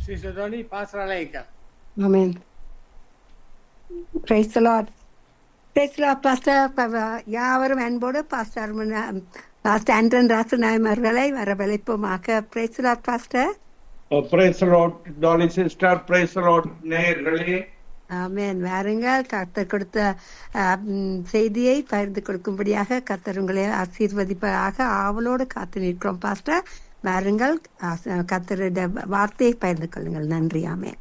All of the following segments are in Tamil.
Sister Donny, Pastor Alaika. Amen. Praise the Lord. Praise the Lord, Pastor. ப- யாவரும் அன்போடு பாஸ்டர் பாஸ்டர் ஆண்டன் ராசநாயமர்களை வரவழைப்போமாக Praise the Lord, Pastor. Oh, praise the Lord, Dolly sister, praise the Lord, நேயர்களே ஆமென் வாருங்கள் கர்த்தர் கொடுத்த அஹ், ம், செய்தியை பகிர்ந்து கொடுக்கும்படியாக கர்த்தர் உங்களை ஆசீர்வதிப்பதாக ஆவலோடு காத்து நிற்கிறோம் பாஸ்டர் வாருங்கள் ஆச- கர்த்தருடைய வார்த்தையை பகிர்ந்து கொள்ளுங்கள் நன்றி ஆமென்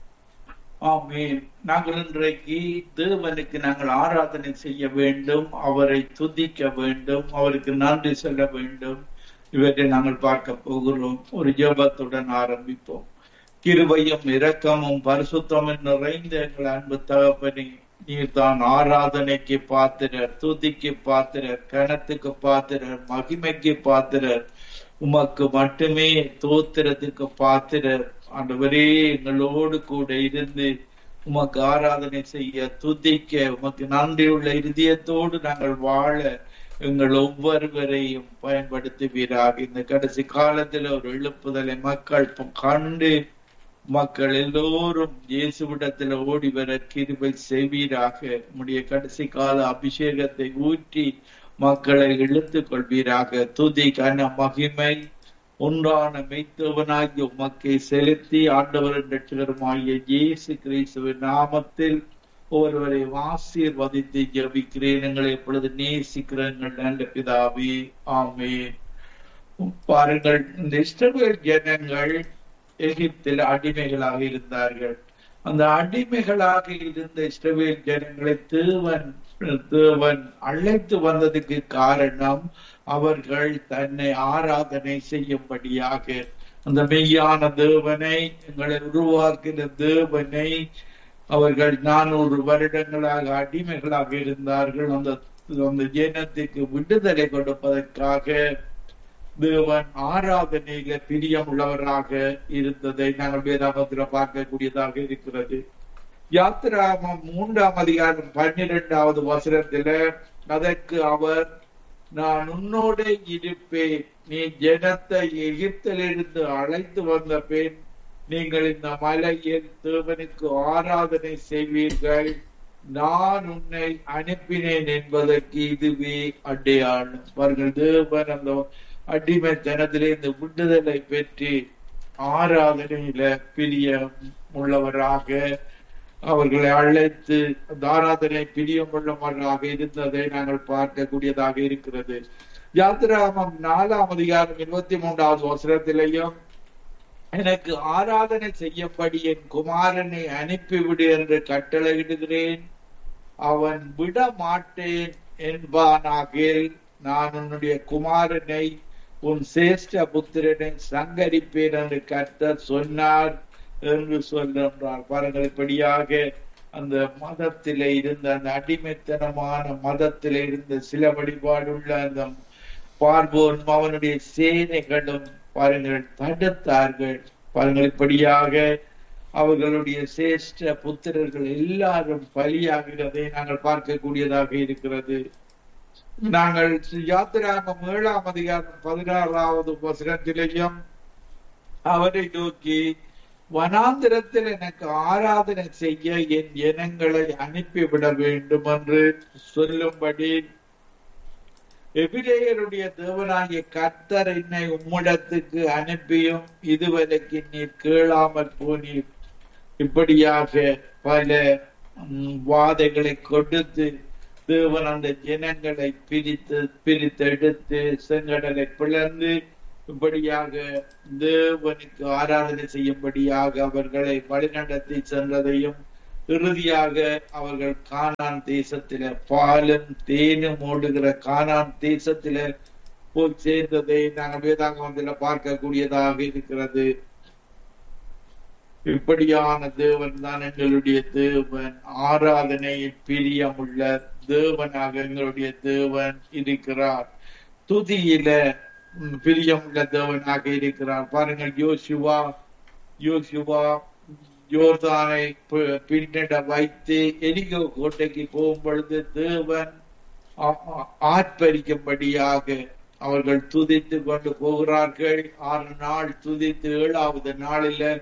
ஆமென் நாங்கள் இன்றைக்கு தேவனுக்கு நாங்கள் ஆராதனை செய்ய வேண்டும் அவரை துதிக்க வேண்டும் அவருக்கு நன்றி சொல்ல வேண்டும் இவற்றை நாங்கள் பார்க்க போகிறோம் ஒரு ஜெபத்துடன் ஆரம்பிப்போம் கிருபையும் இரக்கமும் பரிசுத்தமும் நிறைந்த எங்கள் அன்பு தகப்பனே நீர் தான் ஆராதனைக்கு பாத்திரர் துதிக்கு பாத்திரர் கணத்துக்கு பாத்திரர் மகிமைக்கு பாத்திரர் உமக்கு மட்டுமே தோத்திரத்துக்கு பாத்திரர் ஆண்டவரே எங்களோடு கூட இருந்து உமக்கு ஆராதனை செய்ய துதிக்க உமக்கு நன்றியுள்ள இருதயத்தோடு நாங்கள் வாழ எங்கள் ஒவ்வொருவரையும் பயன்படுத்துவீராக இந்த கடைசி காலத்துல ஒரு எழுப்புதலை மக்கள் கண்டு மக்கள் எல்லோரும் இயேசுவிடத்துல ஓடி வர கிருபை செய்வீராக உம்முடைய கடைசி கால அபிஷேகத்தை ஊற்றி மக்களை இழுத்துக் கொள்வீராக துதி கன மகிமை ஒன்றான மெய்த்தவனாகிய உமக்கை செலுத்தி ஆண்டவர் ரட்சகருமாகிய இயேசு கிறிஸ்துவின் நாமத்தில் ஒருவரை ஆசீர்வதித்து ஜபிக்கிறேன் எங்களை எப்பொழுது நேசிக்கிறேன் நல்ல பிதாவே ஆமென் பாருங்கள் இந்த இஸ்ரவேல் ஜனங்கள் எகிப்தில் அடிமைகளாக இருந்தார்கள் அந்த அடிமைகளாக இருந்த இஸ்ரவேல் ஜனங்களை தேவன் தேவன் அழைத்து வந்ததுக்கு காரணம் அவர்கள் தன்னை ஆராதனை செய்யும்படியாக அந்த மெய்யான தேவனை எங்களை உருவாக்கின தேவனை அவர்கள் நானூறு வருடங்களாக அடிமைகளாக இருந்தார்கள் அந்த அந்த ஜனத்துக்கு விடுதலை கொடுப்பதற்காக தேவன் ஆராதனையில பிரியமுள்ளவராக இருந்ததை நாங்கள் வேதாகத்துல பார்க்கக்கூடியதாக இருக்கிறது யாத்திராமம் மூன்றாம் அதிகாரம் பன்னிரெண்டாவது வசனத்துல அதற்கு அவர் நான் உன்னோட இருப்பேன் நீ ஜனத்தை எகிப்திலிருந்து அழைத்து வந்த பெண் நீங்கள் இந்த மலையில் தேவனுக்கு ஆராதனை செய்வீர்கள் நான் உன்னை அனுப்பினேன் என்பதற்கு இதுவே அடையாளம் அவர்கள் தேவன் அந்த அடிமைத்தனத்திலே இந்த விடுதலை பெற்று ஆராதனையில பிரியம் உள்ளவராக அவர்களை அழைத்து அந்த ஆராதனை பிரியம் உள்ளவராக இருந்ததை நாங்கள் பார்க்கக்கூடியதாக இருக்கிறது யாத்திராமம் நாலாம் அதிகாரம் இருபத்தி மூன்றாவது வசனத்திலையும் எனக்கு ஆராதனை செய்யப்படி என் குமாரனை அனுப்பிவிடு என்று கட்டளையிடுகிறேன் அவன் விட மாட்டேன் என்பானாகில் நான் உன்னுடைய குமாரனை உன் சேஷ்ட புத்திரனை சங்கரிப்பேன் என்று கர்த்தர் சொன்னார் என்று சொல்கின்றார் பாருங்கள் இப்படியாக அந்த மதத்திலே இருந்த அந்த அடிமைத்தனமான மதத்திலே இருந்த சில வழிபாடுள்ள அந்த பார்வோன் அவனுடைய சேனைகளும் பாருங்கள் தடுத்தார்கள் பாருங்கள் இப்படியாக அவர்களுடைய சேஷ்ட புத்திரர்கள் எல்லாரும் பலியாகிறதை நாங்கள் பார்க்கக்கூடியதாக இருக்கிறது நாங்கள் யாத்திராமம் ஏழாம் அதிகாரம் பதினாறாவது வசனத்திலேயும் அவரை நோக்கி வனாந்திரத்தில் எனக்கு ஆராதனை செய்ய என் இனங்களை அனுப்பிவிட வேண்டும் என்று சொல்லும்படி எபிரேயருடைய தேவனாகிய கர்த்தர் என்னை உம்மிடத்துக்கு அனுப்பியும் இதுவரைக்கு நீர் கேளாமற் போனீர் இப்படியாக பல ம், வாதைகளை கொடுத்து தேவன் அந்த ஜனங்களை பிரித்து பிரித்தெடுத்து செங்கடலை பிளந்து இப்படியாக தேவனுக்கு ஆராதனை செய்யும்படியாக அவர்களை வழிநடத்தி சென்றதையும் இறுதியாக அவர்கள் கானான் தேசத்தில பாலும் தேனும் ஓடுகிற கானான் தேசத்தில போய் சேர்ந்ததை நாங்கள் வேதாகமத்தில பார்க்கக்கூடியதாக இருக்கிறது இப்படியான தேவன் தான் எங்களுடைய தேவன் ஆராதனையில் பிரியமுள்ள தேவனாக எங்களுடைய தேவன் இருக்கிறார் துதியில ம், பிரியமுள்ள தேவனாக இருக்கிறார் பாருங்கள் யோசுவா யோசுவா யோர்தானை பி- பின்னிட வைத்து எரிகோ கோட்டைக்கு போகும் பொழுது தேவன் ஆ- ஆ- ஆர்ப்பரிக்கும்படியாக அவர்கள் துதித்து கொண்டு போகிறார்கள் ஆறு நாள் துதித்து ஏழாவது நாளில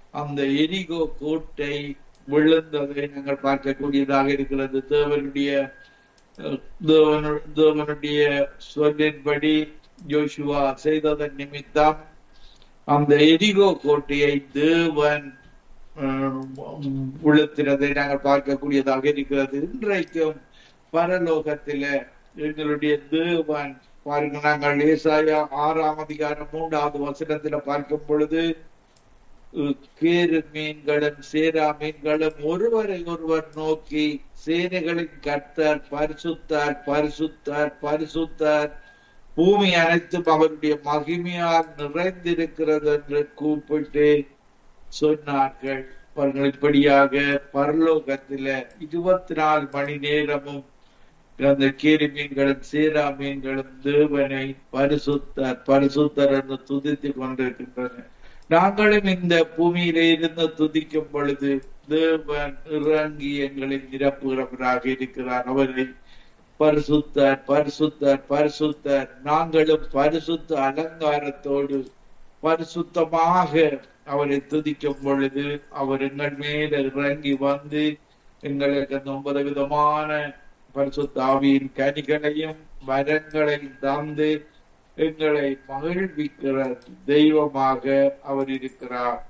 அந்த எரிகோ கோட்டை விழுந்ததை நாங்கள் பார்க்கக்கூடியதாக இருக்கிறது தேவனுடைய அஹ், தேவனு- தேவனுடைய சொல்லின்படி ஜோஷுவா செய்ததன் நிமித்தம் அந்த எரிகோ கோட்டையை தேவன் அஹ், உளுத்தினதை நாங்கள் பார்க்கக்கூடியதாக இருக்கிறது இன்றைக்கும் பரலோகத்தில எங்களுடைய தேவன் பாருங்க நாங்கள் ஏசாயா ஆறாம் அதிகாரம் மூன்றாவது வசனத்துல பார்க்கும் பொழுது அஹ், கேரு மீன்களும் சேரா மீன்களும் ஒருவரை ஒருவர் நோக்கி சேனைகளின் கர்த்தர் பரிசுத்தார் பரிசுத்தார் பரிசுத்தார் பூமி அனைத்தும் அவருடைய மகிமையால் நிறைந்திருக்கிறது என்று கூப்பிட்டு சொன்னார்கள் அவர்கள் இப்படியாக பரலோகத்தில இருபத்தி நாலு மணி நேரமும் அந்த கீரி மீன்களும் சீரா மீன்களும் தேவனை பரிசுத்தர் பரிசுத்தர் என்று துதித்துக் கொண்டிருக்கின்றன நாங்களும் இந்த பூமியிலே இருந்து துதிக்கும் பொழுது தேவன் இறங்கி எங்களை நிரப்புகிறவராக இருக்கிறார் அவரை பரிசுத்தர் பரிசுத்தர் பரிசுத்தர் நாங்களும் பரிசுத்த அலங்காரத்தோடு பரிசுத்தமாக அவரை துதிக்கும் பொழுது அவர் எங்கள் மேல இறங்கி வந்து எங்களுக்கு அந்த ஒன்பது விதமான பரிசுத்த ஆவியின் கனிகளையும் வரங்களையும் தந்து எங்களை மகிழ்விக்கிற தெய்வமாக அவர் இருக்கிறார்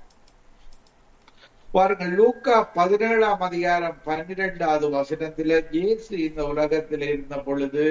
பாருங்கள் லூக்கா பதினேழாம் அதிகாரம் பன்னிரெண்டாவது வசனத்தில இயேசு இந்த உலகத்தில் இருந்த பொழுது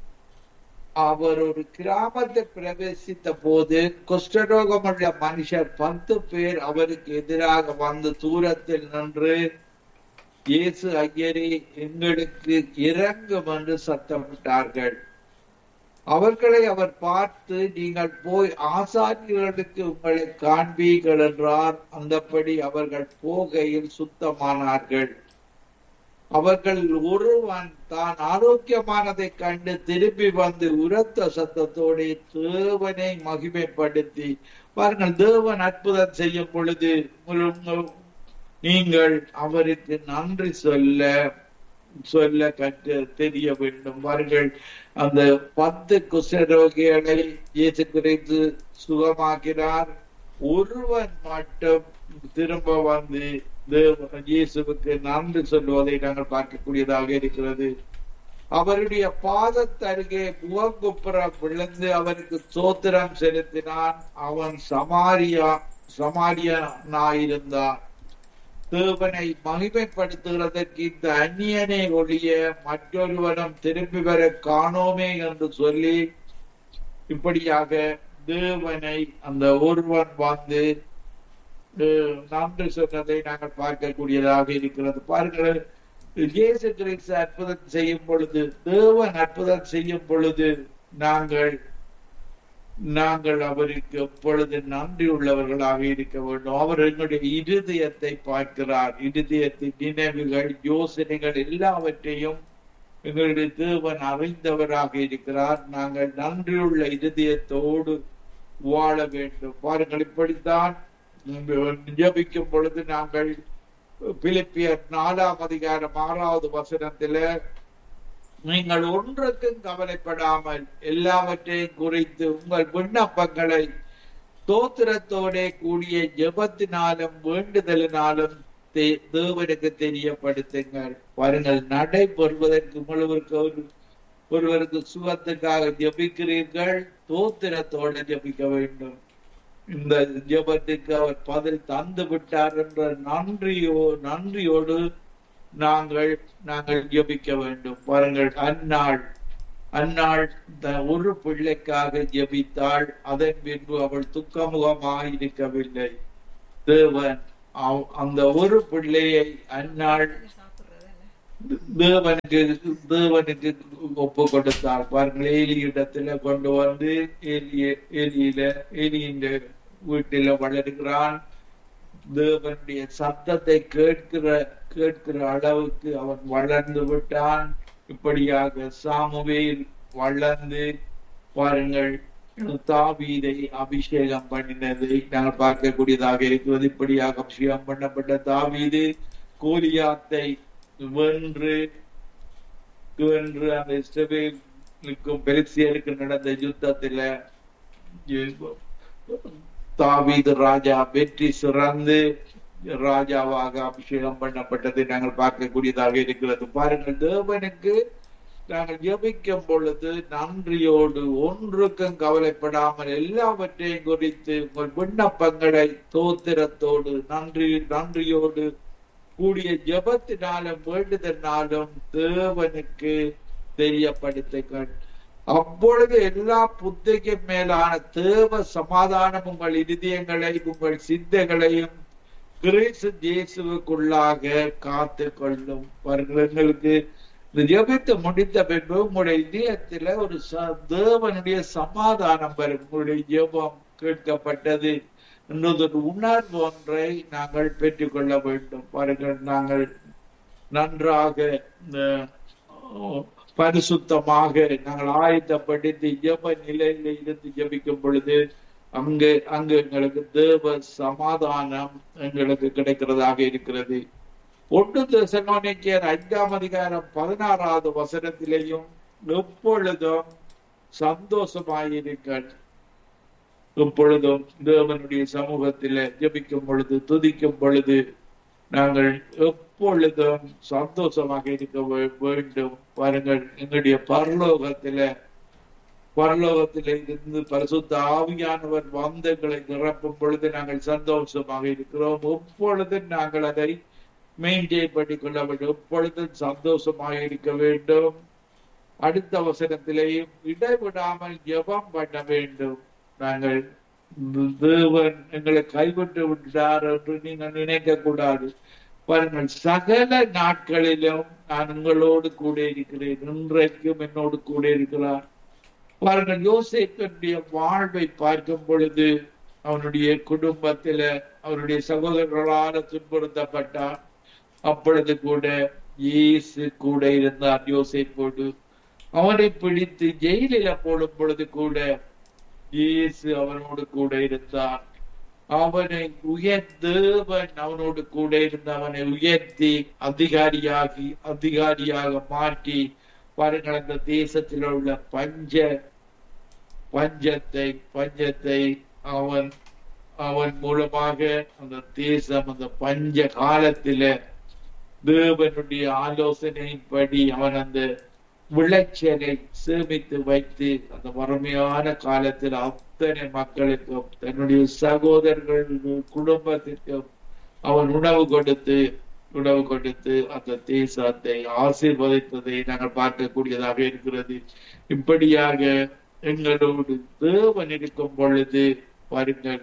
அவர் ஒரு கிராமத்தை பிரவேசித்த போது குஷ்டரோகமுள்ள மனுஷர் பத்து பேர் அவருக்கு எதிராக வந்து தூரத்தில் நின்று இயேசு ஐயரே எங்களுக்கு இறங்கும் என்று சத்தமிட்டார்கள் அவர்களை அவர் பார்த்து நீங்கள் போய் ஆசாரியர்களுக்கு உங்களை காண்பீர்கள் என்றார் அந்தப்படி அவர்கள் போகையில் சுத்தமானார்கள் அவர்கள் ஒருவன் தான் ஆரோக்கியமானதை கண்டு திரும்பி வந்து உரத்த சத்தத்தோடு தேவனை மகிமைப்படுத்தி பாருங்கள் தேவன் அற்புதம் செய்யும் பொழுது உங்கள்- நீங்கள் அவருக்கு நன்றி சொல்ல சொல்ல கற்று தெரிய வேண்டும் பாருங்கள் அந்த பத்து குஷ்டரோகிகளை இயேசு கிறிஸ்து சுகமாக்கினார் ஒருவன் மட்டும் திரும்ப வந்து தேவ இயேசுவுக்கு நன்றி சொல்வதை நாங்கள் பார்க்கக்கூடியதாக இருக்கிறது அவருடைய பாதத்தருகே முகங்குப்புற விழுந்து அவருக்கு சோத்திரம் செலுத்தினான் அவன் சமாரியா சமாரியனாயிருந்தான் தேவனை மகிமைப்படுத்துகிறதற்கு இந்த அந்நியனை ஒழிய மற்றொருவனும் திரும்பி வர காணோமே என்று சொல்லி இப்படியாக தேவனை அந்த ஒருவன் வந்து அஹ், நன்றி சொன்னதை நாங்கள் பார்க்கக்கூடியதாக இருக்கிறது பாருங்கள் இயேசு கிறிஸ்து அற்புதம் செய்யும் பொழுது தேவன் அற்புதம் செய்யும் பொழுது நாங்கள் நாங்கள் அவருக்கு எப்பொழுது நன்றி உள்ளவர்களாக இருக்க வேண்டும் அவர் எங்களுடைய இருதயத்தை பார்க்கிறார் இருதயத்தின் நினைவுகள் யோசனைகள் எல்லாவற்றையும் எங்களுடைய தேவன் அறிந்தவராக இருக்கிறார் நாங்கள் நன்றியுள்ள இருதயத்தோடு வாழ வேண்டும் பாருங்கள் இப்படித்தான் ஜபிக்கும் பொழுது நாங்கள் பிலிப்பியர் நாலாம் அதிகாரம் ஆறாவது வசனத்தில நீங்கள் ஒன்றுக்கும் கவலைப்படாமல் எல்லாவற்றையும் குறித்து உங்கள் விண்ணப்பங்களை தோத்திரத்தோட கூடிய ஜெபத்தினாலும் வேண்டுதலினாலும் தே- தேவனுக்கு தெரியப்படுத்துங்கள் பாருங்கள் நடைபெறுவதற்கு உங்களுக்கு ஒரு ஒருவருக்கு சுகத்துக்காக ஜெபிக்கிறீர்கள் தோத்திரத்தோட ஜெபிக்க வேண்டும் இந்த ஜெபத்துக்கு அவர் பதில் தந்து விட்டார் என்ற நன்றியோ நன்றியோடு நாங்கள் நாங்கள் ஜெபிக்க வேண்டும் பாருங்கள் அந்நாள் அந்நாள் த- ஒரு பிள்ளைக்காக ஜெபித்தாள் அதன் பின்பு அவள் துக்கமுகமாக இருக்கவில்லை தேவன் அவ்- அந்த ஒரு பிள்ளையை அந்நாள் தேவனுக்கு தேவனுக்கு ஒப்பு கொடுத்தார் பாருங்கள் ஏலி இடத்துல கொண்டு வந்து ஏலிய ஏலியில ஏலியின் வீட்டில வளர்கிறான் தேவனுடைய சத்தத்தை கேட்கிற கேட்கிற அளவுக்கு அவன் வளர்ந்து விட்டான் இப்படியாக சாமுவேல் வளர்ந்து பாருங்கள் தாவீதை அபிஷேகம் பண்ணினதை நாங்கள் பார்க்கக்கூடியதாக இருக்கிறது இப்படியாக அபிஷேகம் பண்ணப்பட்ட தாவீது கோலியாத்தை வென்று வென்று அந்த இஸ்ரவேலுக்கும் பெருசியருக்கு நடந்த யுத்தத்துல தாவீது ராஜா வெற்றி சிறந்து ராஜாவாக அபிஷேகம் பண்ணப்பட்டதை நாங்கள் பார்க்கக்கூடியதாக இருக்கிறது பாருங்கள் தேவனுக்கு நாங்கள் ஜெபிக்கும் பொழுது நன்றியோடு ஒன்றுக்கும் கவலைப்படாமல் எல்லாவற்றையும் குறித்து உங்கள் விண்ணப்பங்களை தோத்திரத்தோடு நன்றி நன்றியோடு கூடிய ஜெபத்தினாலும் வேண்டுதனாலும் தேவனுக்கு தெரியப்படுத்துங்கள் அப்பொழுது எல்லா புத்திக்கும் மேலான தேவ சமாதானம் உங்கள் இருதயங்களை உங்கள் சிந்தைகளையும் கிறிஸ்து இயேசுவுக்குள்ளாக காத்து கொள்ளும் பாருங்கள் எங்களுக்கு இந்த ஜெபித்து முடித்த பின்பு உங்களுடைய இதயத்துல ஒரு ச- தேவனுடைய சமாதானம் வரும் உங்களுடைய ஜெபம் கேட்கப்பட்டது இன்னொரு உணர்வு ஒன்றை நாங்கள் பெற்றுக்கொள்ள வேண்டும் பாருங்கள் நாங்கள் நன்றாக இந்த, அஹ், பரிசுத்தமாக நாங்கள் ஆயத்தப்படுத்தி ஜெப நிலையில இருந்து ஜெபிக்கும் பொழுது அங்கு அங்கு எங்களுக்கு தேவ சமாதானம் எங்களுக்கு கிடைக்கிறதாக இருக்கிறது ஒன்று தெசலோனிக்கேயர் ஐந்தாம் அதிகாரம் பதினாறாவது வசனத்திலேயும் எப்பொழுதும் சந்தோஷமாயிருங்கள் எப்பொழுதும் தேவனுடைய சமூகத்தில ஜெபிக்கும் பொழுது துதிக்கும் பொழுது நாங்கள் எப்பொழுதும் சந்தோஷமாக இருக்க வே- வேண்டும் பாருங்கள் எங்களுடைய பரலோகத்தில பரலோகத்தில இருந்து பரிசுத்த ஆவியானவர் வந்தங்களை நிரப்பும் பொழுது நாங்கள் சந்தோஷமாக இருக்கிறோம் எப்பொழுதும் நாங்கள் அதை மெயின்டைன் பண்ணிக் கொள்ள வேண்டும் எப்பொழுதும் சந்தோஷமாக இருக்க வேண்டும் அடுத்த வசனத்திலேயும் இடைவிடாமல் ஜெபம் பண்ண வேண்டும் நாங்கள் தேவன் எங்களை கைவிட்டு விட்டார் என்று நீங்கள் நினைக்க கூடாது பாருங்கள் சகல நாட்களிலும் நான் உங்களோடு கூட இருக்கிறேன் இன்றைக்கும் என்னோடு கூட இருக்கிறார் பாருங்கள் யோசேப்பினுடைய வாழ்வை பார்க்கும் பொழுது அவனுடைய குடும்பத்தில அவருடைய சகோதரர்களால துன்புறுத்தப்பட்டார் அப்பொழுது கூட இயேசு கூட இருந்தார் யோசேப்போடு அவனை பிடித்து ஜெயிலில போடும் பொழுது கூட இயேசு அவனோடு கூட இருந்தார் அவனை உயர்த்தவன் அவனோடு கூட இருந்து அவனை உயர்த்தி அதிகாரியாகி அதிகாரியாக மாற்றி பாருங்கள் அந்த தேசத்தில் உள்ள பஞ்ச பஞ்சத்தை பஞ்சத்தை அவன் அவன் மூலமாக அந்த தேசம் அந்த பஞ்ச காலத்தில தேவனுடைய ஆலோசனையின்படி அவன் அந்த விளைச்சலை சேமித்து வைத்து அந்த வறுமையான காலத்தில் அத்தனை மக்களுக்கும் தன்னுடைய சகோதரர்கள் குடும்பத்திற்கும் அவன் உணவு கொடுத்து உணவு கொடுத்து அந்த தேசத்தை ஆசீர்வதித்ததை நாங்கள் பார்க்கக்கூடியதாக இருக்கிறது இப்படியாக எங்களோடு தேவன் இருக்கும் பொழுது பாருங்கள்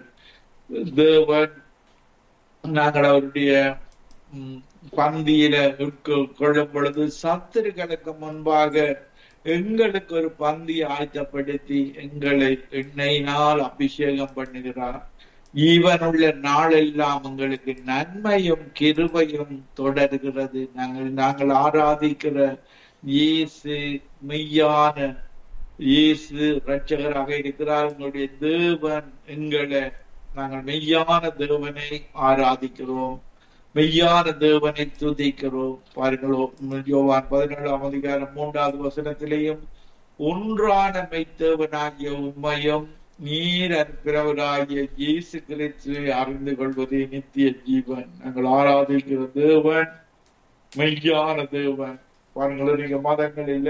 தேவன் நாங்கள் அவருடைய ம், பந்தியில உட்கொ- கொள்ளும் பொழுது சத்துருக்களுக்கு முன்பாக எங்களுக்கு ஒரு பந்தி ஆயத்தப்படுத்தி எங்களை எண்ணெயினால் அபிஷேகம் பண்ணுகிறார் ஈவனுள்ள நாளெல்லாம் உங்களுக்கு நன்மையும் கிருபையும் தொடர்கிறது நாங்கள் நாங்கள் ஆராதிக்கிற இயேசு மெய்யான இயேசு இரட்சகராக இருக்கிறார் உங்களுடைய தேவன் எங்களை நாங்கள் மெய்யான தேவனை ஆராதிக்கிறோம் மெய்யான தேவனை துதிக்கிறோம் பாருங்களோ யோவான் பதினேழாம் அதிகாரம் மூன்றாவது வசனத்திலேயும் ஒன்றான மெய்த்தேவனாகிய உண்மையும் நீர் அனுப்பினவராகிய இயேசு கிறிஸ்துவை அறிந்து கொள்வதே நித்திய ஜீவன் நாங்கள் ஆராதிக்கிற தேவன் மெய்யான தேவன் பாருங்களேன் நீங்க மதங்களில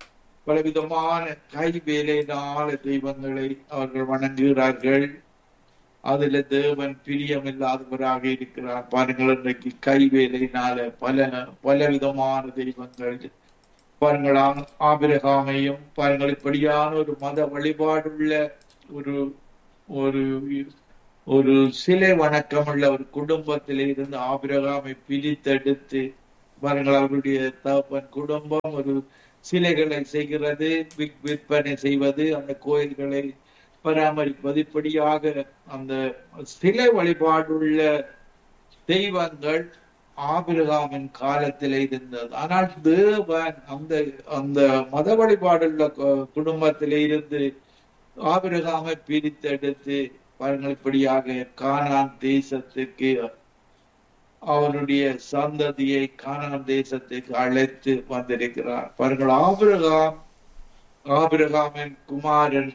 பலவிதமான கை வேலையினால தெய்வங்களை அவர்கள் வணங்குகிறார்கள் அதுல தேவன் பிரியமில்லாதவராக இருக்கிறார் பாருங்கள் இன்றைக்கு கை வேலையினால பல பல விதமான தெய்வங்கள் பாருங்கள் ஆ- ஆபிரகாமையும் பாருங்கள் இப்படியான ஒரு மத வழிபாடுள்ள ஒரு ஒரு ஒரு சிலை வணக்கமுள்ள ஒரு குடும்பத்திலே இருந்து ஆபிரகாமை பிரித்தெடுத்து பாருங்கள் அவருடைய தகப்பன் குடும்பம் ஒரு சிலைகளை செய்கிறது விற்- விற்பனை செய்வது அந்த கோயில்களை பராமரிப்பது இப்படியாக அந்த சிலை வழிபாடுள்ள தெய்வங்கள் ஆபிரகாமின் காலத்தில் இருந்தது ஆனால் தேவன் அந்த அந்த மத வழிபாடுள்ள கு- குடும்பத்திலே இருந்து ஆபிரகாமை பிரித்தெடுத்து பாருங்கள் இப்படியாக கானான் தேசத்துக்கு அவருடைய சந்ததியை கானான் தேசத்துக்கு அழைத்து வந்திருக்கிறார் பாருங்கள் ஆபிரகாம் ஆபிரகாமின் குமாரன்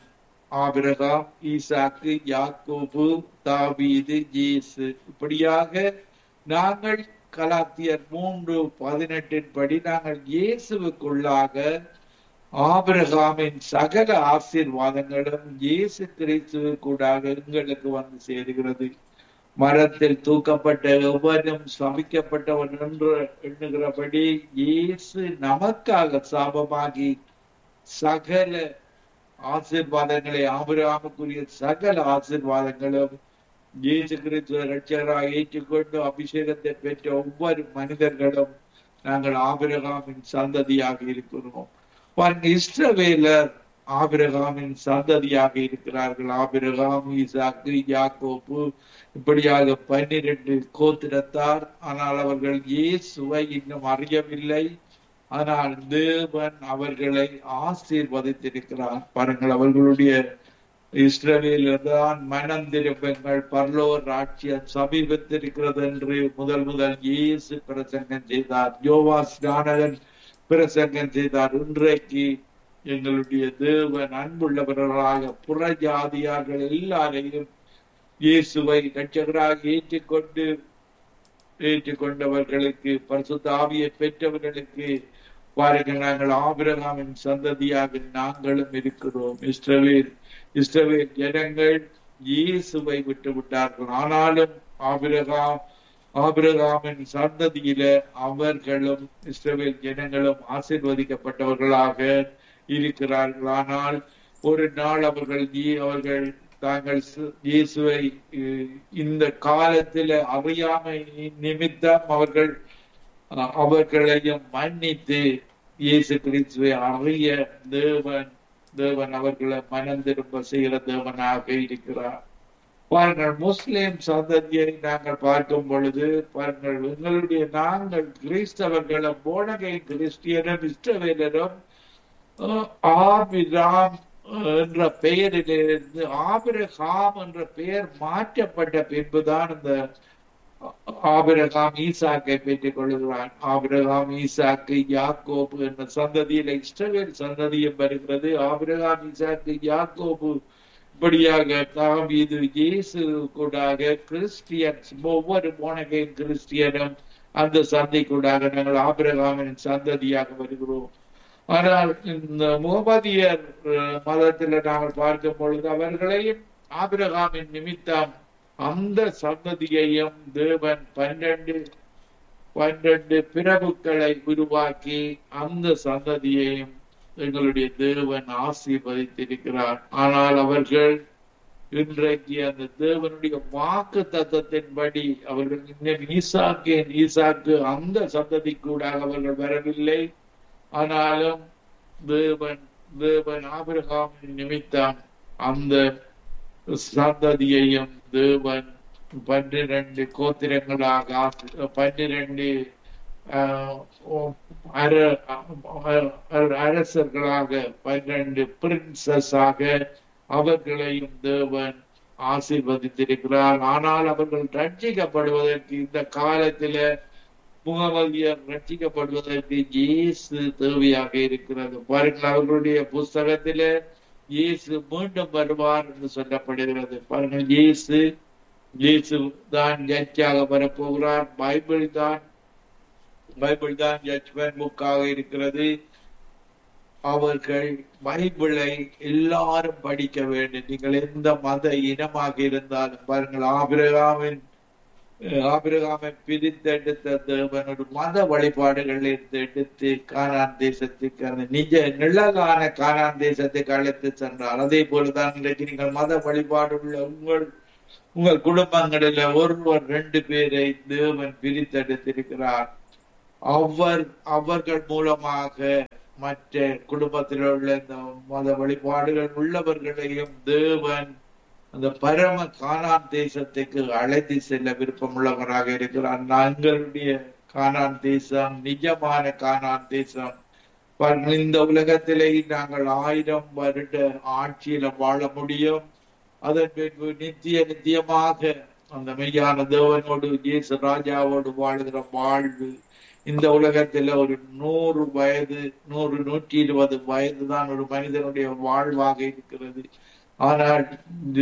ஆபிரகாம் ஈசாக்கு யாக்கோபு தாவீது இயேசு இப்படியாக நாங்கள் கலாத்தியர் மூன்று பதினெட்டின் படி நாங்கள் இயேசுவுக்குள்ளாக ஆபிரகாமின் சகல ஆசீர்வாதங்களும் இயேசு கிறிஸ்துவுக்கூடாக எங்களுக்கு வந்து சேருகிறது மரத்தில் தூக்கப்பட்ட எவனும் சபிக்கப்பட்டவன் என்று எண்ணுகிறபடி இயேசு நமக்காக சாபமாகி சகல ஆசீர்வாதங்களை ஆபிரகாமுக்குரிய சகல ஆசீர்வாதங்களும் இயேசு கிறிஸ்துவ ரட்சகராக ஏற்றுக்கொண்டு அபிஷேகத்தை பெற்ற ஒவ்வொரு மனிதர்களும் நாங்கள் ஆபிரகாமின் சந்ததியாக இருக்கிறோம் பாருங்க இஸ்ரவேலர் ஆபிரகாமின் சந்ததியாக இருக்கிறார்கள் ஆபிரகாம் ஈசாக்கு யாக்கோப்பு இப்படியாக பன்னிரண்டு கோத்திரத்தார் ஆனால் அவர்கள் இயேசுவை இன்னும் அறியவில்லை ஆனால் தேவன் அவர்களை ஆசீர்வதித்திருக்கிறார் பாருங்கள் அவர்களுடைய இஸ்ரவேலில் தான் மனம் திரும்பங்கள் பரலோர் ராட்சியம் சமீபத்திருக்கிறது என்று முதல் முதல் இயேசு பிரசங்கம் செய்தார் யோவா ஸ்நானகன் பிரசங்கம் செய்தார் இன்றைக்கு எங்களுடைய தேவன் அன்புள்ளவர்களாக புற ஜாதியார்கள் எல்லாரையும் இயேசுவை ரட்சகராக ஏற்றுக்கொண்டு ஏற்றுக்கொண்டவர்களுக்கு பரிசுத்த ஆவியை பெற்றவர்களுக்கு பாருங்கள் நாங்கள் ஆபிரகாமின் சந்ததியாக நாங்களும் இருக்கிறோம் இஸ்ரவேல் இஸ்ரவேல் ஜனங்கள் இயேசுவை விட்டு விட்டார்கள் ஆனாலும் ஆபிரகாம் ஆபிரகாமின் சந்ததியில அவர்களும் இஸ்ரவேல் ஜனங்களும் ஆசீர்வதிக்கப்பட்டவர்களாக இருக்கிறார்கள் ஆனால் ஒரு நாள் அவர்கள் அவர்கள் தாங்கள் இயேசுவை இந்த காலத்தில் அறியாமை நிமித்தம் அவர்கள் அவர்களையும் மன்னித்து இயேசு கிறிஸ்துவை அறிய தேவன் தேவன் அவர்களை மனம் திரும்ப செய்கிற தேவனாக இருக்கிறார் பாருங்கள் முஸ்லிம் சந்ததியை நாங்கள் பார்க்கும் பொழுது பாருங்கள் எங்களுடைய நாங்கள் கிறிஸ்தவர்களும் போனகை கிறிஸ்டியனும் இஷ்டவேலரும் ஆபிராம் என்ற பெயரிலிருந்து ஆபிரகாம் என்ற பெயர் மாற்றப்பட்ட பின்புதான் இந்த ஆபிரகாம் ஈசாக்கை பெற்றுக் கொள்கிறான் ஆபிரகாம் ஈசாக்கு யாக்கோபு என்ற சந்ததியில இஷ்டவேல் சந்ததியும் வருகிறது ஆபிரகாம் ஈசாக்கு யாக்கோபு இப்படியாக தாவீது இயேசு கூடாக கிறிஸ்டியன்ஸ் ஒவ்வொரு போனகையும் கிறிஸ்டியனும் அந்த சந்தை கூடாக நாங்கள் ஆபிரகாமின் சந்ததியாக வருகிறோம் ஆனால் இந்த முகமதியர் மதத்தில் நாங்கள் பார்க்கும் பொழுது அவர்களையும் ஆபிரகாமின் நிமித்தம் அந்த சந்ததியையும் தேவன் பன்னெண்டு பன்னெண்டு பிரபுக்களை உருவாக்கி அந்த சந்ததியையும் எங்களுடைய தேவன் ஆசீர்வதித்திருக்கிறார் ஆனால் அவர்கள் இன்றைக்கு அந்த தேவனுடைய வாக்கு தத்துவத்தின்படி அவர்கள் இன்னும் ஈசாக்கு ஈசாக்கு அந்த சந்ததி கூட அவர்கள் வரவில்லை ஆனாலும் தேவன் தேவன் ஆபிரகாமின் நிமித்தம் அந்த சந்ததியையும் தேவன் பன்னிரண்டு கோத்திரங்களாக பன்னிரண்டு அரசர்களாக பன்னிரண்டு பிரின்சஸாக அவர்களையும் தேவன் ஆசீர்வதித்திருக்கிறார் ஆனால் அவர்கள் ரட்சிக்கப்படுவதற்கு இந்த காலத்தில முகமதியர் ரட்சிக்கப்படுவதற்கு இயேசு தேவையாக இருக்கிறது பாருங்கள் அவர்களுடைய புஸ்தகத்தில இயேசு மீண்டும் வருவார் என்று சொல்லப்படுகிறது பாருங்கள் இயேசு இயேசு தான் ஜட்ஜாக வரப்போகிறார் பைபிள் தான் பைபிள் தான் ஜட்ஜ்மெண்ட் புக்காக இருக்கிறது அவர்கள் பைபிளை எல்லாரும் படிக்க வேண்டும் நீங்கள் எந்த மத இனமாக இருந்தாலும் பாருங்கள் ஆபிரகாமின் ஆபிரகாமை பிரித்தெடுத்த தேவன் ஒரு மத வழிபாடுகள் இருந்து எடுத்து கானான் தேசத்துக்கு அந்த நிஜ நிழலான கானான் தேசத்துக்கு அழைத்து சென்றார் அதே போலதான் இன்றைக்கு நீங்கள் மத வழிபாடு உள்ள உங்கள் உங்கள் குடும்பங்களில் ஒருவர் ரெண்டு பேரை தேவன் பிரித்தெடுத்திருக்கிறார் அவர் அவர்கள் மூலமாக மற்ற குடும்பத்தில் உள்ள இந்த மத வழிபாடுகள் உள்ளவர்களையும் தேவன் அந்த பரம கானான் தேசத்துக்கு அழைத்து செல்ல விருப்பம் உள்ளவராக இருக்கிறார் நாங்களுடைய கானான் தேசம் நிஜமான கானான் தேசம் இந்த உலகத்திலே நாங்கள் ஆயிரம் வருட ஆட்சியில வாழ முடியும் அதன் பின்பு நித்திய நித்தியமாக அந்த மெய்யான தேவனோடு இயேசு ராஜாவோடு வாழ்கிற வாழ்வு இந்த உலகத்துல ஒரு நூறு வயது நூறு நூற்றி இருபது வயது தான் ஒரு மனிதனுடைய வாழ்வாக இருக்கிறது ஆனால்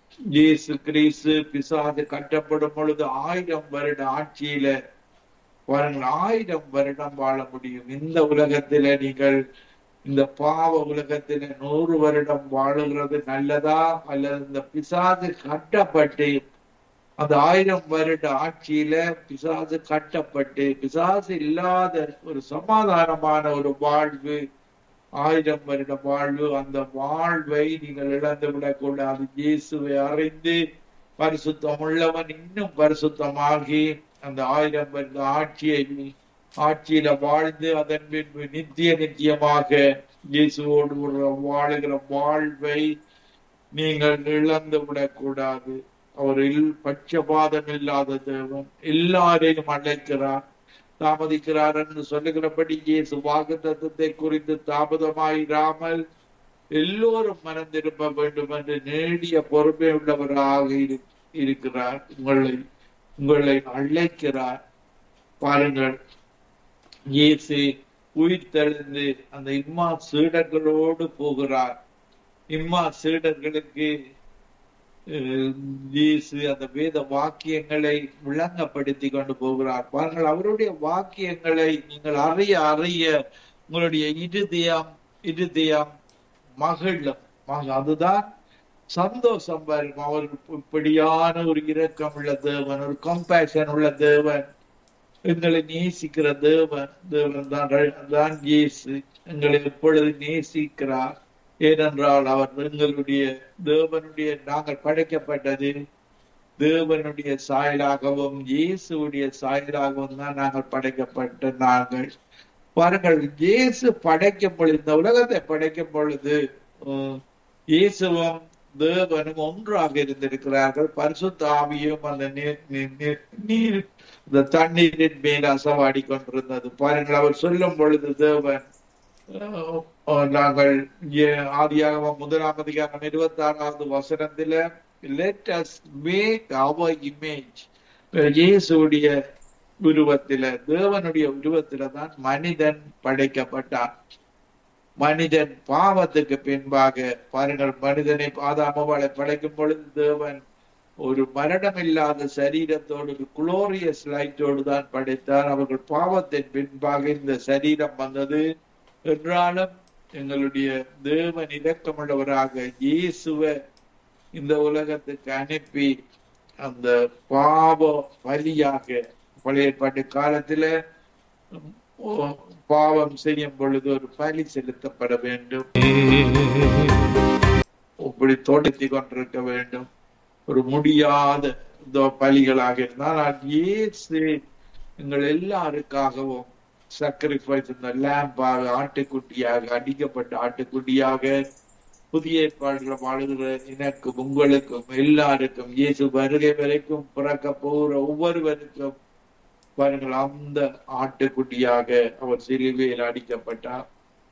இயேசு கிறிஸ்து பிசாது கட்டப்படும் பொழுது ஆயிரம் வருட ஆட்சியில பாருங்கள் ஆயிரம் வருடம் வாழ முடியும் இந்த உலகத்தில நீங்கள் இந்த பாவ உலகத்தில நூறு வருடம் வாழுகிறது நல்லதா அல்லது இந்த பிசாது கட்டப்பட்டு அந்த ஆயிரம் வருட ஆட்சியில பிசாசு கட்டப்பட்டு பிசாசு இல்லாத ஒரு சமாதானமான ஒரு வாழ்வு ஆயிரம் வருட வாழ்வு அந்த வாழ்வை நீங்கள் இழந்து விடக்கூடாது இயேசுவை அறிந்து பரிசுத்தம் உள்ளவன் இன்னும் பரிசுத்தமாகி அந்த ஆயிரம் வருட ஆட்சியை ஆட்சியில வாழ்ந்து அதன் பின்பு நித்திய நித்தியமாக இயேசுவோடு ஒரு வாழுகிற வாழ்வை நீங்கள் இழந்து விடக்கூடாது அவரில் பட்சபாதம் இல்லாத தேவன் எல்லாரையும் அழைக்கிறார் தாமதிக்கிறார் என்று சொல்லுகிறபடி இயேசு வாக்கு தத்துவத்தை குறித்து தாமதமாயிராமல் எல்லோரும் மனம் திரும்ப வேண்டும் என்று நேடிய பொறுமை உள்ளவராக இரு- இருக்கிறார் உங்களை உங்களை அழைக்கிறார் பாருங்கள் இயேசு உயிர் தெழுந்து அந்த இம்மா சீடர்களோடு போகிறார் இம்மா சீடர்களுக்கு அஹ், இயேசு அந்த வேத வாக்கியங்களை விளங்கப்படுத்தி கொண்டு போகிறார் பாருங்கள் அவருடைய வாக்கியங்களை நீங்கள் அறிய அறிய உங்களுடைய இருதயம் இருதயம் மகிழும் மக- அதுதான் சந்தோஷம் வரும் அவர் இப்படியான ஒரு இரக்கம் உள்ள தேவன் ஒரு கம்பேஷன் உள்ள தேவன் எங்களை நேசிக்கிற தேவன் தேவன் தான் ர- தான் இயேசு எங்களை எப்பொழுது நேசிக்கிறார் ஏனென்றால் அவர் எங்களுடைய தேவனுடைய நாங்கள் படைக்கப்பட்டது தேவனுடைய சாயலாகவும் இயேசுடைய சாயலாகவும் தான் நாங்கள் படைக்கப்பட்ட நாங்கள் பாருங்கள் இயேசு படைக்கும் பொழுது இந்த உலகத்தை படைக்கும் பொழுது உம், இயேசுவும் தேவனும் ஒன்றாக இருந்திருக்கிறார்கள் பரிசுத்த ஆவியும் அந்த நீர் நீர்- நீர்- நீர் இந்த தண்ணீரின் மேல் அசவாடி கொண்டிருந்தது பாருங்கள் அவர் சொல்லும் பொழுது தேவன் அஹ், அஹ், நாங்கள் ஏ- ஆதியாகமம் முதலாம் அதிகாரம் இருபத்தி ஆறாவது வசனத்துல let us make our image இயேசுடைய உருவத்தில தேவனுடைய உருவத்தில தான் மனிதன் படைக்கப்பட்டான் மனிதன் பாவத்துக்கு பின்பாக பாருங்கள் மனிதனை ஆதாமவாளை படைக்கும் பொழுது தேவன் ஒரு மரணமில்லாத சரீரத்தோடு ஒரு குளோரியஸ் லைட்டோடு தான் படைத்தார் அவர்கள் பாவத்தின் பின்பாக இந்த சரீரம் வந்தது என்றாலும் எங்களுடைய தேவன் இரக்கமுள்ளவராக இயேசுவை இந்த உலகத்துக்கு அனுப்பி அந்த பாவ பலியாக பழைய ஏற்பாட்டு காலத்துல உம், பாவம் செய்யும் பொழுது ஒரு பலி செலுத்தப்பட வேண்டும் இப்படி தோட்டத்தி கொண்டிருக்க வேண்டும் ஒரு முடியாத இந்த பலிகளாக இருந்தால் ஆனால் இயேசு எங்கள் எல்லாருக்காகவும் சாக்ரிஃபைஸ் இந்த லேம்பாக ஆட்டுக்குட்டியாக அடிக்கப்பட்ட ஆட்டுக்குட்டியாக புதிய ஏற்பாடுகளை வாழுகிற எனக்கும் உங்களுக்கும் எல்லாருக்கும் இயேசு வருகை வரைக்கும் பிறக்க போகிற ஒவ்வொருவருக்கும் பாருங்கள் அந்த ஆட்டுக்குட்டியாக அவர் சிலுவையில் அடிக்கப்பட்டார்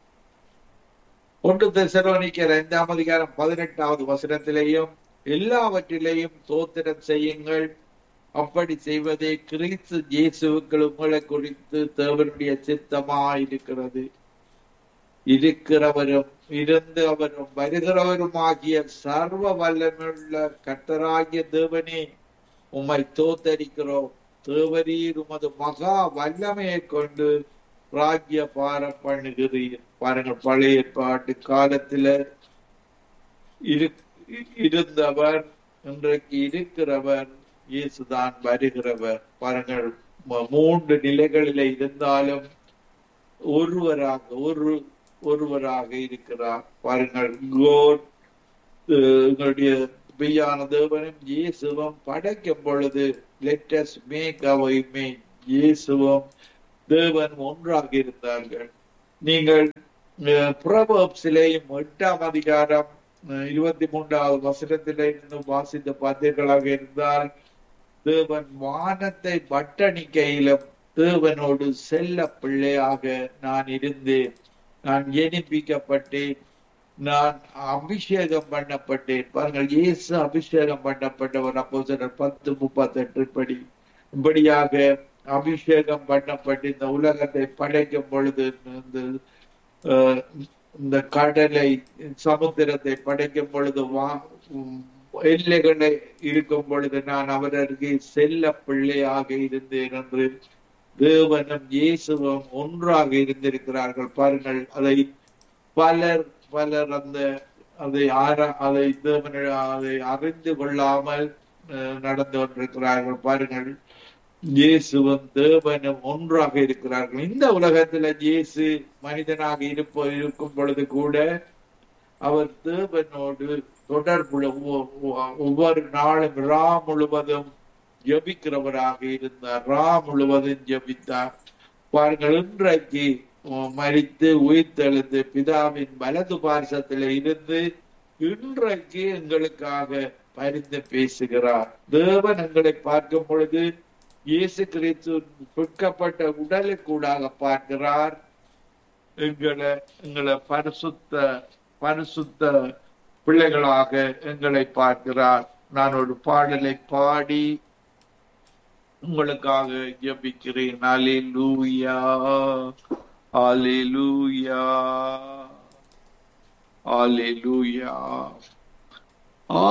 ஒன்று தெசலோனிக்கர் ஐந்தாம் அதிகாரம் பதினெட்டாவது வசனத்திலேயும் எல்லாவற்றிலேயும் தோத்திரம் செய்யுங்கள் அப்படி செய்வதே கிறிஸ்து இயேசுக்கள் உங்களை குறித்து தேவனுடைய சித்தமாயிருக்கிறது இருக்கிறவரும் இருந்து அவரும் வருகிறவருமாகிய சர்வ வல்லமையுள்ள கர்த்தராகிய தேவனே உம்மை தோத்தரிக்கிறோம் தேவரீர் உமது மகா வல்லமையை கொண்டு ராஜ்ய பாரம் பண்ணுகிறீர் பாருங்கள் பழைய ஏற்பாட்டு காலத்துல இரு இருந்தவர் இன்றைக்கு இருக்கிறவர் இயேசுதான் வருகிறவர் பாருங்கள் ம- மூன்று நிலைகளில இருந்தாலும் ஒருவராக ஒரு ஒருவராக இருக்கிறார் பாருங்கள் கோட் எங்களுடைய மெய்யான தேவனும் இயேசுவும் படைக்கும் பொழுது லெட்டஸ் மேக் அவர் இமேஜ் இயேசுவும் தேவன் ஒன்றாக இருந்தார்கள் நீங்கள் புறபோப்ஸிலேயும் எட்டாம் அதிகாரம் அஹ், இருபத்தி மூன்றாவது வசனத்திலே இருந்து வாசித்த பார்த்தீர்களாக இருந்தால் தேவன் வானத்தை பட்டணிக்கையிலும் தேவனோடு செல்ல பிள்ளையாக நான் இருந்தேன் நான் ஜெனிப்பிக்கப்பட்டேன் நான் அபிஷேகம் பண்ணப்பட்டேன் பாருங்கள் இயேசு அபிஷேகம் பண்ணப்பட்டவர் அப்போ பத்து முப்பத்தெட்டு படி இப்படியாக அபிஷேகம் பண்ணப்பட்டு இந்த உலகத்தை படைக்கும் பொழுது இந்த அஹ், இந்த கடலை சமுத்திரத்தை படைக்கும் பொழுது வா உம், எல்லைகளை இருக்கும் பொழுது நான் அவர் அருகே செல்ல பிள்ளையாக இருந்தேன் என்று தேவனும் இயேசுவும் ஒன்றாக இருந்திருக்கிறார்கள் பாருங்கள் அதை பலர் பலர் அந்த அதை ஆர அதை தேவன அதை அறிந்து கொள்ளாமல் அஹ், நடந்து கொண்டிருக்கிறார்கள் பாருங்கள் இயேசுவும் தேவனும் ஒன்றாக இருக்கிறார்கள் இந்த உலகத்துல இயேசு மனிதனாக இருப்ப இருக்கும் பொழுது கூட அவர் தேவனோடு தொடர்புல ஒவ்வொ- ஒவ்வொ- ஒவ்வொரு நாளும் ரா முழுவதும் ஜபிக்கிறவராக இருந்தார் ரா முழுவதும் ஜபித்தார் பாருங்கள் இன்றைக்கு அஹ், மரித்து உயிர்த்தெழுந்து பிதாவின் வலது பார்சத்தில் இருந்து இன்றைக்கு எங்களுக்காக பரிந்து பேசுகிறார் தேவன் எங்களை பார்க்கும் பொழுது இயேசு கிறிஸ்து பிற்கப்பட்ட உடலுக்கூடாக பார்க்கிறார் எங்களை எங்களை பரிசுத்த பரிசுத்த பிள்ளைகளாக எங்களை பார்க்கிறார் நான் ஒரு பாடலை பாடி உங்களுக்காக ஜெபிக்கிறேன் அலிலூயா அலிலூயா அலிலூயா